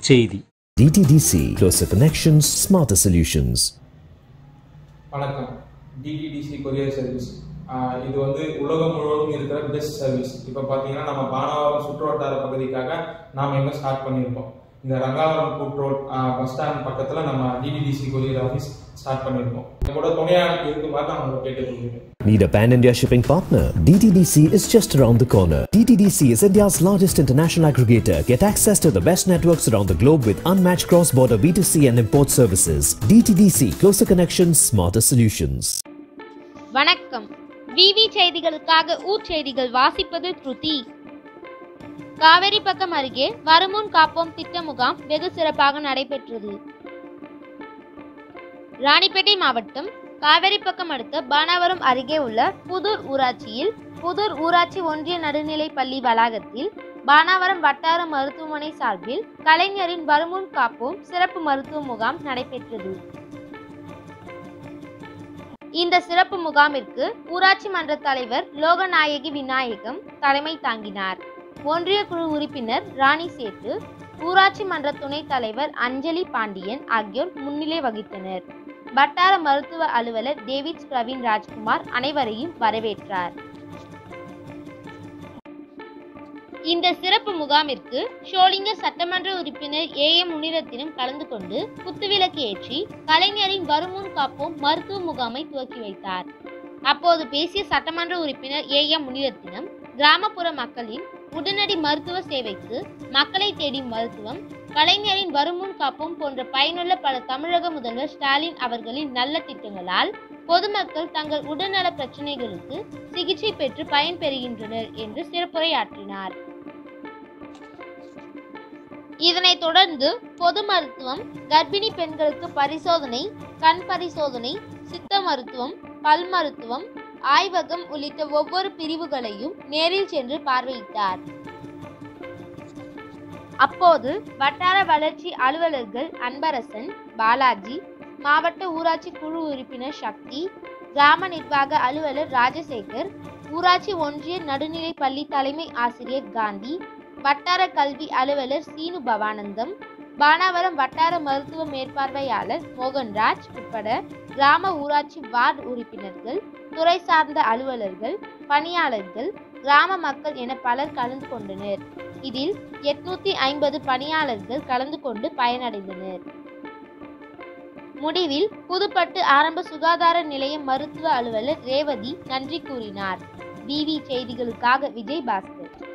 செய்தி DTDC, closer connections, smarter solutions. வணக்கம் DTDC courier service இது வந்து உலகம் முழுவதும் இருக்கிற பெஸ்ட் சர்வீஸ் இப்போ பார்த்தீங்கன்னா நம்ம பானாவரம் சுற்றுவட்டார பகுதிக்காக நாம் எங்கே ஸ்டார்ட் பண்ணியிருக்கோம் இந்த ரங்காவரம் கூட் ரோட் பஸ் ஸ்டாண்ட் பக்கத்தில் நம்ம டிடிடிசி கொரியர் ஆஃபீஸ் ஸ்டார்ட் பண்ணியிருக்கோம் கூட துணையாக இருக்குமாறு நான் உங்களை கேட்டுக்கொள்கிறேன் Need a pan India shipping partner? DTDC is just around the corner. DTDC is India's largest international aggregator. Get access to the best networks around the globe with unmatched cross border B2C and import services. DTDC, closer connections, smarter solutions. வணக்கம் விவி செய்திகளுக்காக ஊர் செய்திகள் வாசிப்பது ஸ்ருதி காவேரி பக்கம் அருகே வருமுன் காப்போம் திட்ட முகாம் வெகு சிறப்பாக நடைபெற்றது ராணிப்பேட்டை மாவட்டம் காவேரி பக்கம் அடுத்த பானாவரம் அருகே உள்ள புதூர் ஊராட்சியில் புதூர் ஊராட்சி ஒன்றிய நடுநிலைப் பள்ளி வளாகத்தில் பானாவரம் வட்டார மருத்துவமனை சார்பில் கலைஞரின் வருமுன் காப்போம் சிறப்பு மருத்துவ முகாம் நடைபெற்றது இந்த சிறப்பு முகாமிற்கு ஊராட்சி மன்ற தலைவர் லோகநாயகி விநாயகம் தலைமை தாங்கினார் ஒன்றிய குழு உறுப்பினர் ராணி சேட்டு ஊராட்சி மன்ற துணைத் தலைவர் அஞ்சலி பாண்டியன் ஆகியோர் முன்னிலை வகித்தனர் வட்டார மருத்துவ அலுவலர் டேவிட் பிரவீன் ராஜ்குமார் அனைவரையும் வரவேற்றார் இந்த சிறப்பு முகாமிற்கு ஷோலிங்க சட்டமன்ற உறுப்பினர் ஏ எம் முனிரத்தினம் கலந்து கொண்டு குத்துவிளக்கு ஏற்றி கலைஞரின் வருமுன் காப்போம் மருத்துவ முகாமை துவக்கி வைத்தார் அப்போது பேசிய சட்டமன்ற உறுப்பினர் ஏ எம் முனிரத்தினம் கிராமப்புற மக்களின் உடனடி மருத்துவ சேவைக்கு மக்களை தேடி மருத்துவம் கலைஞரின் வருமுன் காப்போம் போன்ற பயனுள்ள பல தமிழக முதல்வர் ஸ்டாலின் அவர்களின் நல்ல திட்டங்களால் பொதுமக்கள் தங்கள் உடல்நல பிரச்சனைகளுக்கு சிகிச்சை பெற்று பயன்பெறுகின்றனர் என்று சிறப்புரையாற்றினார் இதனைத் தொடர்ந்து பொது மருத்துவம் கர்ப்பிணி பெண்களுக்கு பரிசோதனை கண் பரிசோதனை சித்த மருத்துவம் பல் மருத்துவம் ஆய்வகம் உள்ளிட்ட ஒவ்வொரு பிரிவுகளையும் நேரில் சென்று பார்வையிட்டார் அப்போது வட்டார வளர்ச்சி அலுவலர்கள் அன்பரசன் பாலாஜி மாவட்ட ஊராட்சி குழு உறுப்பினர் சக்தி கிராம நிர்வாக அலுவலர் ராஜசேகர் ஊராட்சி ஒன்றிய நடுநிலைப் பள்ளி தலைமை ஆசிரியர் காந்தி வட்டார கல்வி அலுவலர் சீனு பவானந்தம் பானாவரம் வட்டார மருத்துவ மேற்பார்வையாளர் மோகன்ராஜ் உட்பட கிராம ஊராட்சி வார்டு உறுப்பினர்கள் துறை சார்ந்த அலுவலர்கள் பணியாளர்கள் கிராம மக்கள் என பலர் கலந்து கொண்டனர் இதில் எட்நூத்தி ஐம்பது பணியாளர்கள் கலந்து கொண்டு பயனடைந்தனர் முடிவில் புதுப்பட்டு ஆரம்ப சுகாதார நிலைய மருத்துவ அலுவலர் ரேவதி நன்றி கூறினார் டிவி செய்திகளுக்காக விஜய் பாஸ்கர்